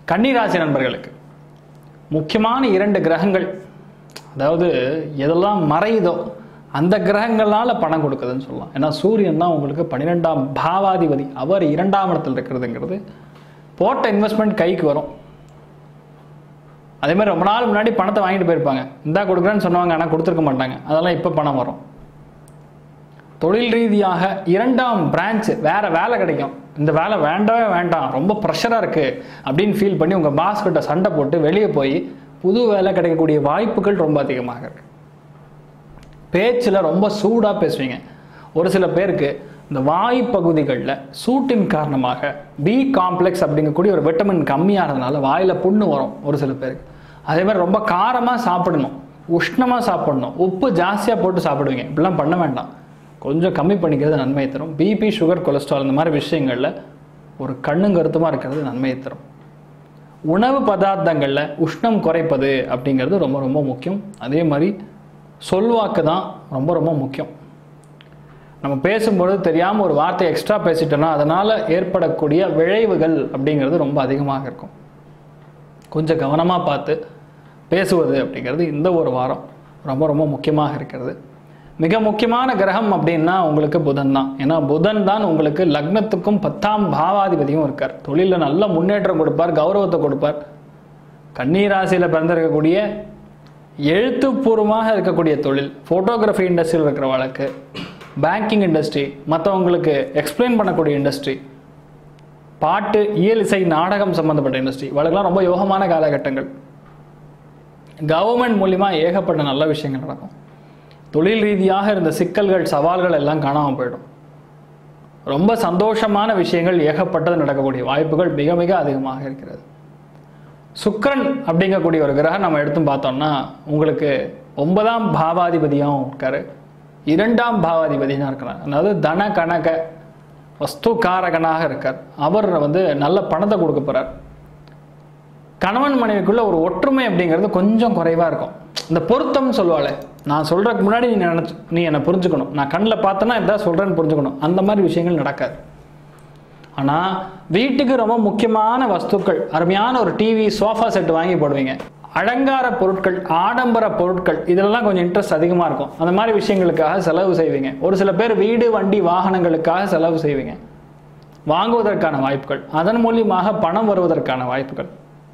கன்னிராசி நண்பர்களுக்கு முக்கியமான இரண்டு கிரகங்கள் அதாவது எதெல்லாம் மறையுதோ அந்த கிரகங்களால பணம் கொடுக்குதுன்னு சொல்லலாம் ஏன்னா சூரியன் தான் உங்களுக்கு பன்னிரெண்டாம் பாவாதிபதி அவர் இரண்டாம் இடத்துல இருக்கிறதுங்கிறது போட்ட இன்வெஸ்ட்மெண்ட் கைக்கு வரும் அதே மாதிரி ரொம்ப நாள் முன்னாடி பணத்தை வாங்கிட்டு போயிருப்பாங்க இந்தா கொடுக்குறேன்னு சொன்னவங்க ஆனால் கொடுத்துருக்க மாட்டாங்க அதெல்லாம் இப்போ பணம் வரும் தொழில் ரீதியாக இரண்டாம் பிரான்ச் வேற வேலை கிடைக்கும் இந்த வேலை வேண்டவே வேண்டாம் ரொம்ப ப்ரெஷராக இருக்கு அப்படின்னு ஃபீல் பண்ணி உங்கள் பாஸ் கிட்ட சண்டை போட்டு வெளியே போய் புது வேலை கிடைக்கக்கூடிய வாய்ப்புகள் ரொம்ப அதிகமாக இருக்கு பேச்சில் ரொம்ப சூடாக பேசுவீங்க ஒரு சில பேருக்கு இந்த வாய் பகுதிகளில் சூட்டின் காரணமாக பி காம்ப்ளெக்ஸ் அப்படிங்கக்கூடிய ஒரு விட்டமின் கம்மியானதுனால வாயில் புண்ணு வரும் ஒரு சில பேருக்கு அதே மாதிரி ரொம்ப காரமாக சாப்பிடணும் உஷ்ணமாக சாப்பிடணும் உப்பு ஜாஸ்தியாக போட்டு சாப்பிடுவீங்க இப்படிலாம் பண்ண வேண்டாம் கொஞ்சம் கம்மி பண்ணிக்கிறது நன்மையை தரும் பிபி சுகர் கொலஸ்ட்ரால் இந்த மாதிரி விஷயங்களில் ஒரு கண்ணும் கருத்துமாக இருக்கிறது நன்மையை தரும் உணவு பதார்த்தங்களில் உஷ்ணம் குறைப்பது அப்படிங்கிறது ரொம்ப ரொம்ப முக்கியம் அதே மாதிரி சொல்வாக்கு தான் ரொம்ப ரொம்ப முக்கியம் நம்ம பேசும்பொழுது தெரியாமல் ஒரு வார்த்தை எக்ஸ்ட்ரா பேசிட்டோம்னா அதனால் ஏற்படக்கூடிய விளைவுகள் அப்படிங்கிறது ரொம்ப அதிகமாக இருக்கும் கொஞ்சம் கவனமாக பார்த்து பேசுவது அப்படிங்கிறது இந்த ஒரு வாரம் ரொம்ப ரொம்ப முக்கியமாக இருக்கிறது மிக முக்கியமான கிரகம் அப்படின்னா உங்களுக்கு புதன் தான் ஏன்னா புதன் தான் உங்களுக்கு லக்னத்துக்கும் பத்தாம் பாவாதிபதியும் இருக்கார் தொழிலில் நல்ல முன்னேற்றம் கொடுப்பார் கௌரவத்தை கொடுப்பார் கன்னிராசியில் பிறந்திருக்கக்கூடிய எழுத்துப்பூர்வமாக இருக்கக்கூடிய தொழில் ஃபோட்டோகிராஃபி இண்டஸ்ட்ரியில் இருக்கிற வழக்கு பேங்கிங் இண்டஸ்ட்ரி மற்றவங்களுக்கு எக்ஸ்பிளைன் பண்ணக்கூடிய இண்டஸ்ட்ரி பாட்டு இயல் இசை நாடகம் சம்மந்தப்பட்ட இண்டஸ்ட்ரி வழக்கெல்லாம் ரொம்ப யோகமான காலகட்டங்கள் கவர்மெண்ட் மூலிமா ஏகப்பட்ட நல்ல விஷயங்கள் நடக்கும் தொழில் ரீதியாக இருந்த சிக்கல்கள் சவால்கள் எல்லாம் காணாமல் போயிடும் ரொம்ப சந்தோஷமான விஷயங்கள் ஏகப்பட்டது நடக்கக்கூடிய வாய்ப்புகள் மிக மிக அதிகமாக இருக்கிறது சுக்கிரன் அப்படிங்கக்கூடிய ஒரு கிரகம் நம்ம எடுத்து பார்த்தோம்னா உங்களுக்கு ஒன்பதாம் பாவாதிபதியாகவும் இருக்காரு இரண்டாம் பாவாதிபதியாக இருக்கிறார் அதாவது தன கணக்க வஸ்து காரகனாக இருக்கார் அவர் வந்து நல்ல பணத்தை கொடுக்க போறார் கணவன் மனைவிக்குள்ள ஒரு ஒற்றுமை அப்படிங்கிறது கொஞ்சம் குறைவாக இருக்கும் இந்த பொருத்தம் சொல்லுவாளே நான் சொல்றதுக்கு முன்னாடி நீ நினச்சி நீ என்னை புரிஞ்சுக்கணும் நான் கண்ணில் பார்த்தேன்னா இதான் சொல்கிறேன்னு புரிஞ்சுக்கணும் அந்த மாதிரி விஷயங்கள் நடக்காது ஆனால் வீட்டுக்கு ரொம்ப முக்கியமான வஸ்துக்கள் அருமையான ஒரு டிவி சோஃபா செட் வாங்கி போடுவீங்க அலங்கார பொருட்கள் ஆடம்பர பொருட்கள் இதெல்லாம் கொஞ்சம் இன்ட்ரெஸ்ட் அதிகமாக இருக்கும் அந்த மாதிரி விஷயங்களுக்காக செலவு செய்வீங்க ஒரு சில பேர் வீடு வண்டி வாகனங்களுக்காக செலவு செய்வீங்க வாங்குவதற்கான வாய்ப்புகள் அதன் மூலியமாக பணம் வருவதற்கான வாய்ப்புகள்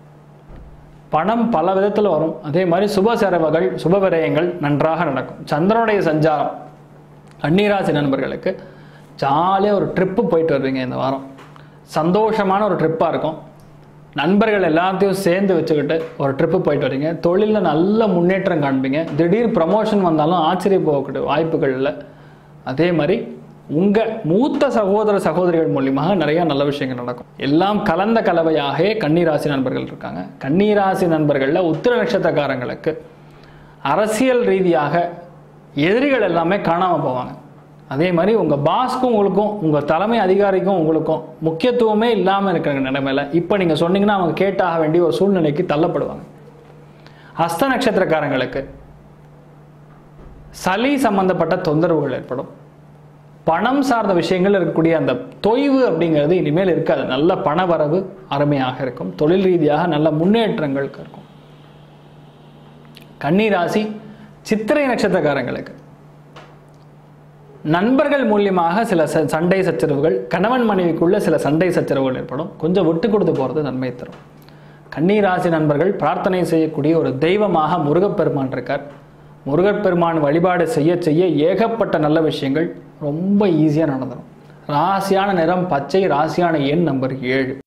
பணம் பல விதத்தில் வரும் அதே மாதிரி சுப செலவுகள் சுப விரயங்கள் நன்றாக நடக்கும் சந்திரனுடைய சஞ்சாரம் கன்னிராசி நண்பர்களுக்கு ஜாலியாக ஒரு ட்ரிப்பு போயிட்டு வருவீங்க இந்த வாரம் சந்தோஷமான ஒரு ட்ரிப்பாக இருக்கும் நண்பர்கள் எல்லாத்தையும் சேர்ந்து வச்சுக்கிட்டு ஒரு ட்ரிப்பு போயிட்டு வரீங்க தொழிலில் நல்ல முன்னேற்றம் காண்பீங்க திடீர் ப்ரமோஷன் வந்தாலும் ஆச்சரிய போகக்கூடிய வாய்ப்புகள் இல்லை அதே மாதிரி உங்கள் மூத்த சகோதர சகோதரிகள் மூலியமாக நிறைய நல்ல விஷயங்கள் நடக்கும் எல்லாம் கலந்த கலவையாக கன்னிராசி நண்பர்கள் இருக்காங்க கன்னிராசி நண்பர்களில் உத்திர நட்சத்திரக்காரங்களுக்கு அரசியல் ரீதியாக எதிரிகள் எல்லாமே காணாமல் போவாங்க அதே மாதிரி உங்கள் பாஸ்க்கும் உங்களுக்கும் உங்கள் தலைமை அதிகாரிக்கும் உங்களுக்கும் முக்கியத்துவமே இல்லாமல் இருக்கிற நிலைமையில இப்போ நீங்கள் சொன்னீங்கன்னா அவங்க கேட்டாக வேண்டிய ஒரு சூழ்நிலைக்கு தள்ளப்படுவாங்க ஹஸ்த நட்சத்திரக்காரங்களுக்கு சளி சம்பந்தப்பட்ட தொந்தரவுகள் ஏற்படும் பணம் சார்ந்த விஷயங்கள் இருக்கக்கூடிய அந்த தொய்வு அப்படிங்கிறது இனிமேல் இருக்காது நல்ல பண வரவு அருமையாக இருக்கும் தொழில் ரீதியாக நல்ல முன்னேற்றங்கள் இருக்கும் கன்னிராசி சித்திரை நட்சத்திரக்காரங்களுக்கு நண்பர்கள் மூலியமாக சில ச- சண்டை சச்சரவுகள் கணவன் மனைவிக்குள்ள சில சண்டை சச்சரவுகள் ஏற்படும் கொஞ்சம் விட்டு கொடுத்து போகிறது நன்மை தரும் கன்னிராசி நண்பர்கள் பிரார்த்தனை செய்யக்கூடிய ஒரு தெய்வமாக முருகப்பெருமான் இருக்கார் முருகப்பெருமான் வழிபாடு செய்ய செய்ய ஏகப்பட்ட நல்ல விஷயங்கள் ரொம்ப ஈஸியாக நடந்துடும் ராசியான நிறம் பச்சை ராசியான எண் நம்பர் ஏழு